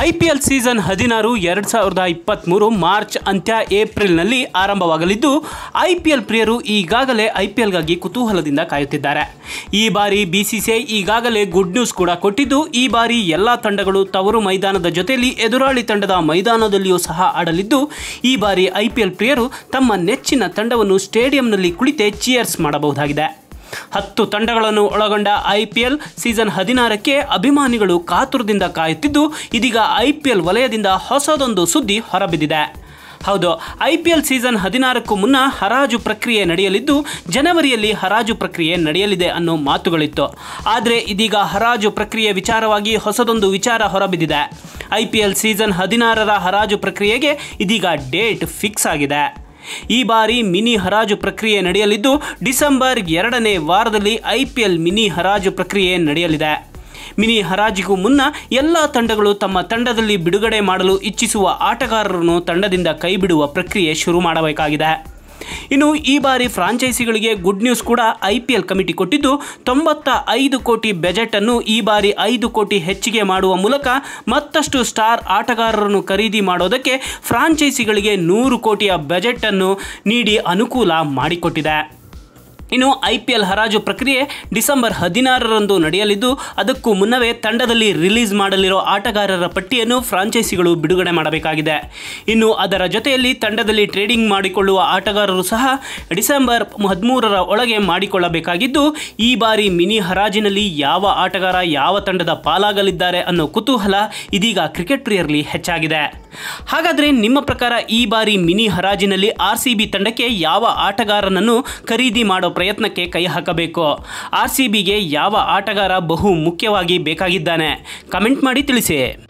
I P L season ಹದಿನಾರು ಎರಡು ಸಾವಿರದ ಇಪ್ಪತ್ತ್ಮೂರು ಮಾರ್ಚ್ ಅಂತ್ಯ ಏಪ್ರಿಲ್ನಲ್ಲಿ ಆರಂಭವಾಗಲಿದ್ದು ಐ ಪಿ ಎಲ್ ಪ್ರಿಯರು ಈಗಾಗಲೇ ಐ ಪಿ ಎಲ್ಗಾಗಿ ಕುತೂಹಲದಿಂದ ಕಾಯುತ್ತಿದ್ದಾರೆ ಈ ಬಾರಿ ಬಿ ಸಿ ಸಿ ಐ ಈಗಾಗಲೇ ಗುಡ್ ನ್ಯೂಸ್ ಕೂಡ ಕೊಟ್ಟಿದ್ದು ಈ ಬಾರಿ ಎಲ್ಲ ತಂಡಗಳು ತವರು ಮೈದಾನದ ಜೊತೆಯಲ್ಲಿ ಎದುರಾಳಿ ತಂಡದ ಮೈದಾನದಲ್ಲಿಯೂ ಸಹ ಆಡಲಿದ್ದು ಈ ಬಾರಿ ಐ ಪಿ ಎಲ್ ಪ್ರಿಯರು ತಮ್ಮ ನೆಚ್ಚಿನ ತಂಡವನ್ನು ಸ್ಟೇಡಿಯಂನಲ್ಲಿ ಕುಳಿತೇ ಚಿಯರ್ಸ್ ಮಾಡಬಹುದಾಗಿದೆ ಹತ್ತು ತಂಡಗಳನ್ನು ಒಳಗೊಂಡ ಐ ಪಿ ಎಲ್ ಸೀಸನ್ ಹದಿನಾರಕ್ಕೆ ಅಭಿಮಾನಿಗಳು ಕಾತುರದಿಂದ ಕಾಯುತ್ತಿದ್ದು ಇದೀಗ ಐ ಪಿ ಎಲ್ ವಲಯದಿಂದ ಹೊಸದೊಂದು ಸುದ್ದಿ ಹೊರಬಿದ್ದಿದೆ ಹೌದು ಐ ಪಿ ಎಲ್ ಸೀಸನ್ ಹದಿನಾರಕ್ಕೂ ಮುನ್ನ ಹರಾಜು ಪ್ರಕ್ರಿಯೆ ನಡೆಯಲಿದ್ದು ಜನವರಿಯಲ್ಲಿ ಹರಾಜು ಪ್ರಕ್ರಿಯೆ ನಡೆಯಲಿದೆ ಅನ್ನೋ ಮಾತುಗಳಿತ್ತು ಆದರೆ ಇದೀಗ ಹರಾಜು ಪ್ರಕ್ರಿಯೆ ವಿಚಾರವಾಗಿ ಹೊಸದೊಂದು ವಿಚಾರ ಹೊರಬಿದ್ದಿದೆ ಐ ಪಿ ಎಲ್ ಸೀಸನ್ ಹದಿನಾರರ ಹರಾಜು ಪ್ರಕ್ರಿಯೆಗೆ ಇದೀಗ ಡೇಟ್ ಫಿಕ್ಸ್ ಆಗಿದೆ ಈ ಬಾರಿ ಮಿನಿ ಹರಾಜು ಪ್ರಕ್ರಿಯೆ ನಡೆಯಲಿದ್ದು ಡಿಸೆಂಬರ್ ಎರಡನೇ ವಾರದಲ್ಲಿ ಐ ಪಿ ಎಲ್ ಮಿನಿ ಹರಾಜು ಪ್ರಕ್ರಿಯೆ ನಡೆಯಲಿದೆ ಮಿನಿ ಹರಾಜಿಗೂ ಮುನ್ನ ಎಲ್ಲ ತಂಡಗಳು ತಮ್ಮ ತಂಡದಲ್ಲಿ ಬಿಡುಗಡೆ ಮಾಡಲು ಇಚ್ಛಿಸುವ ಆಟಗಾರರನ್ನು ತಂಡದಿಂದ ಕೈಬಿಡುವ ಪ್ರಕ್ರಿಯೆ ಶುರು ಮಾಡಬೇಕಾಗಿದೆ ಇನ್ನು ಈ ಬಾರಿ ಫ್ರಾಂಚೈಸಿಗಳಿಗೆ ಗುಡ್ ನ್ಯೂಸ್ ಕೂಡ ಐ ಪಿ ಎಲ್ ಕಮಿಟಿ ಕೊಟ್ಟಿದ್ದು ತೊಂಬತ್ತ ಐದು ಕೋಟಿ ಬಜೆಟನ್ನು ಈ ಬಾರಿ ಐದು ಕೋಟಿ ಹೆಚ್ಚಿಗೆ ಮಾಡುವ ಮೂಲಕ ಮತ್ತಷ್ಟು ಸ್ಟಾರ್ ಆಟಗಾರರನ್ನು ಖರೀದಿ ಮಾಡೋದಕ್ಕೆ ಫ್ರಾಂಚೈಸಿಗಳಿಗೆ ನೂರು ಕೋಟಿಯ ಬಜೆಟನ್ನು ನೀಡಿ ಅನುಕೂಲ ಮಾಡಿಕೊಟ್ಟಿದೆ ಇನ್ನು ಐ ಪಿ ಎಲ್ ಹರಾಜು ಪ್ರಕ್ರಿಯೆ ಡಿಸೆಂಬರ್ ಹದಿನಾರರಂದು ನಡೆಯಲಿದ್ದು ಅದಕ್ಕೂ ಮುನ್ನವೇ ತಂಡದಲ್ಲಿ ರಿಲೀಸ್ ಮಾಡಲಿರೋ ಆಟಗಾರರ ಪಟ್ಟಿಯನ್ನು ಫ್ರಾಂಚೈಸಿಗಳು ಬಿಡುಗಡೆ ಮಾಡಬೇಕಾಗಿದೆ ಇನ್ನು ಅದರ ಜೊತೆಯಲ್ಲಿ ತಂಡದಲ್ಲಿ ಟ್ರೇಡಿಂಗ್ ಮಾಡಿಕೊಳ್ಳುವ ಆಟಗಾರರು ಸಹ ಡಿಸೆಂಬರ್ ಹದಿಮೂರರ ಒಳಗೆ ಮಾಡಿಕೊಳ್ಳಬೇಕಾಗಿದ್ದು ಈ ಬಾರಿ ಮಿನಿ ಹರಾಜಿನಲ್ಲಿ ಯಾವ ಆಟಗಾರ ಯಾವ ತಂಡದ ಪಾಲಾಗಲಿದ್ದಾರೆ ಅನ್ನೋ ಕುತೂಹಲ ಇದೀಗ ಕ್ರಿಕೆಟ್ ಪ್ರಿಯರ್ಲಿ ಹೆಚ್ಚಾಗಿದೆ ಹಾಗಾದರೆ ನಿಮ್ಮ ಪ್ರಕಾರ ಈ ಬಾರಿ ಮಿನಿ ಹರಾಜಿನಲ್ಲಿ ಆರ್ ಸಿ ಬಿ ತಂಡಕ್ಕೆ ಯಾವ ಆಟಗಾರನನ್ನು ಖರೀದಿ ಮಾಡೋ ಪ್ರಯತ್ನಕ್ಕೆ ಕೈ ಹಾಕಬೇಕು ಆರ್ ಸಿ ಬಿಗೆ ಯಾವ ಆಟಗಾರ ಬಹು ಮುಖ್ಯವಾಗಿ ಬೇಕಾಗಿದ್ದಾನೆ ಕಮೆಂಟ್ ಮಾಡಿ ತಿಳಿಸಿ